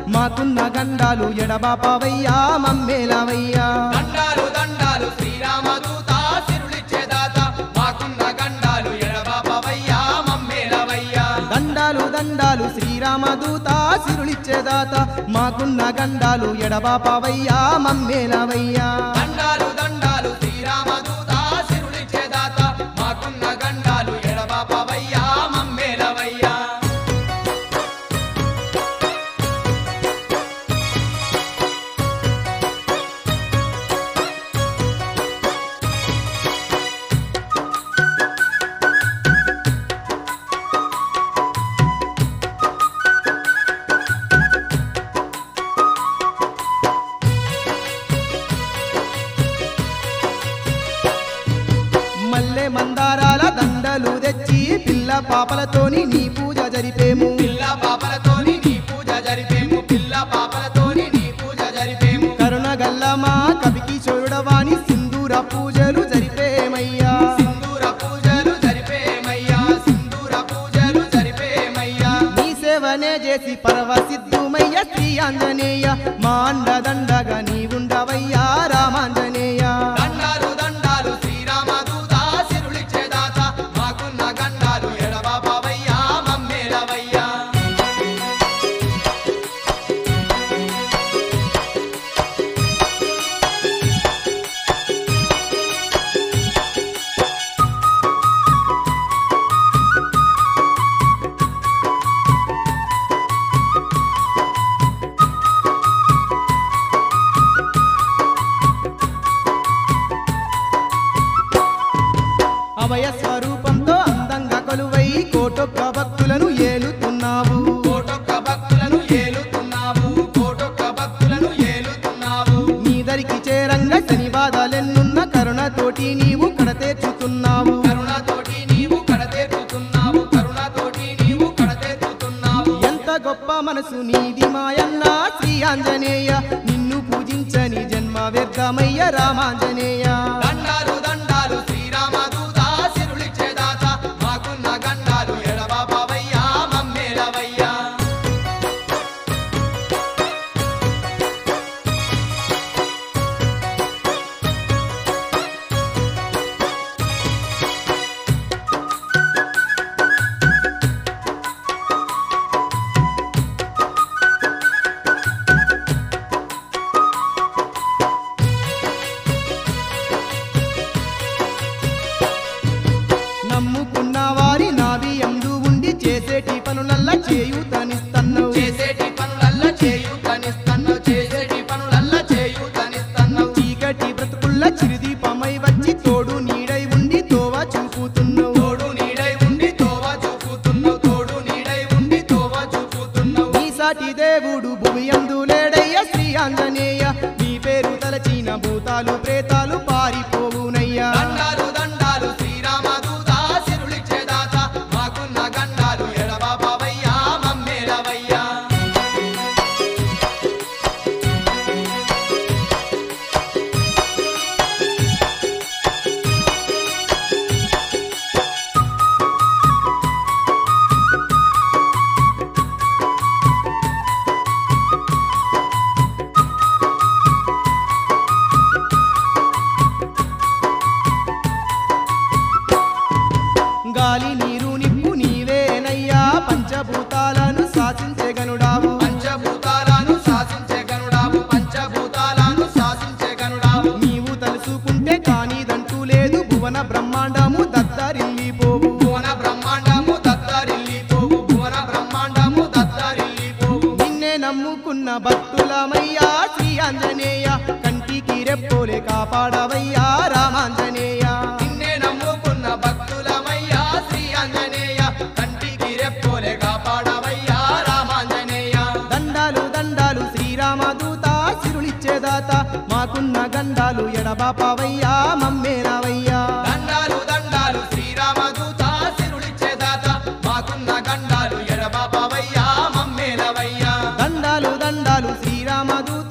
మాకున్న గండాలు ఎడబాపవయ్యా మమ్మేలవయ్యా దండాలు దండాలు శ్రీరామదూత సిరులిచ్చేదాత మాకున్న గండాలు ఎడబాపవయ్యా మమ్మేలవయ్యా దండాలు దండాలు శ్రీరామదూత సిరులిచ్చేదాత మాకున్న గండాలు ఎడబాపవయ్యా మమ్మేలవయ్యా దండాలు దండాలు శ్రీరామదూత సిరులిచ్చేదాత మాకున్న గండాలు ఎడబాపవయ్యా మమ్మేలవయ్యా మల్లె మందారాల దండలు తెచ్చి పిల్ల పాపలతోని నీ పూజ జరిపేము పిల్ల పాపలతోని నీ పూజ జరిపేము పిల్ల పాపలతోని నీ పూజ జరిపేము కరుణ గల్లమా కవికి చూడవాని సింధూర పూజలు జరిపేమయ్యా సింధూర పూజలు జరిపేమయ్యా సింధూర పూజలు జరిపేమయ్యా నీ సేవనే చేసి పరవసిద్ధుమయ్య శ్రీ ఆంజనేయ మా అండదండగా నీవుండవయ్యా రామాంజనేయ దండాలు దండాలు శ్రీరామదూత సిరులిచ్చేదాత మాకున్న గండాలు ఎడబాపవయ్యా మమ్మేలవయ్యా అభయ స్వరూపంతో అందంగా కొలువై కోటొక్క భక్తులను ఏలుతున్నావు కోటొక్క భక్తులను ఏలుతున్నావు కోటొక్క భక్తులను ఏలుతున్నావు నీదరికి చేరంగా శని బాధలెన్నున్న కరుణతోటి నీవు కడతేర్చుతున్నావు కరుణతోటి నీవు కడతేర్చుతున్నావు కరుణతోటి నీవు కడతేర్చుతున్నావు ఎంత గొప్ప మనసు నీది మాయన్న శ్రీ ఆంజనేయ నిన్ను పూజించని జన్మ వ్యర్థమయ్య రామాంజనేయ దండాలు దండాలు శ్రీరామదూత సిరులిచ్చేదాత మాకున్న గండాలు ఎడబాపవయ్యా మమ్మేలవయ్యా నమ్ముకున్న వారి నావి ఎందు ఉండి చేసేటి పనులల్ల చేయూతనిస్తన్నావు చేసేటి పనులల్ల చేయూతనిస్తన్నావు చేసేటి పనులల్ల చేయూతనిస్తన్నావు చీకటి బ్రతుకుల్ల చిరుదీపమై వచ్చి తోడు నీడై ఉండి తోవ చూపుతున్నావు తోడు నీడై ఉండి తోవ చూపుతున్నావు తోడు నీడై ఉండి తోవ చూపుతున్నావు నీ సాటి దేవుడు భూమి యందు లేడయ్య శ్రీ ఆంజనేయ నీ పేరు తలచిన భూతాలు ప్రేతాలు పారిపోవునయ్యా దండాలు దండాలు శ్రీరామదూత సిరులిచ్చేదాత మాకున్న గండాలు ఎడబాపవయ్యా మమ్మేలవయ్యా గాలి నీరు నిప్పు నీవేనయ్యా పంచభూతాలను శాసించే గనుడావు పంచభూతాలను శాసించే గనుడావు పంచభూతాలను శాసించే గనుడావు నీవు తలుసుకుంటే కానిదంటూ లేదు భువన బ్రహ్మాండము దత్తరిల్లిపోవు భువన బ్రహ్మాండము దత్తరిల్లిపోవు భువన బ్రహ్మాండము దత్తరిల్లిపోవు నిన్నే నమ్ముకున్న భక్తులమయ్యా శ్రీ ఆంజనేయ కంటికి రెప్పోలే కాపాడవయ్యా రామాంజనేయ నిన్నే నమ్ముకున్న భక్తులమయ్యా శ్రీ ఆంజనేయ కంటికి రెప్పోలే కాపాడవయ్యా రామాంజనేయ దండాలు దండాలు శ్రీరామదూత సిరులిచ్చేదాత మాకున్న గండాలు ఎడబాపవయ్యా మమ్మేరావయ్యా దండాలు దండాలు శ్రీరామదూత సిరులిచ్చేదాత మాకున్న గండాలు ఎడబాపవయ్యా మమ్మేలవయ్యా దండాలు దండాలు శ్రీరామదూత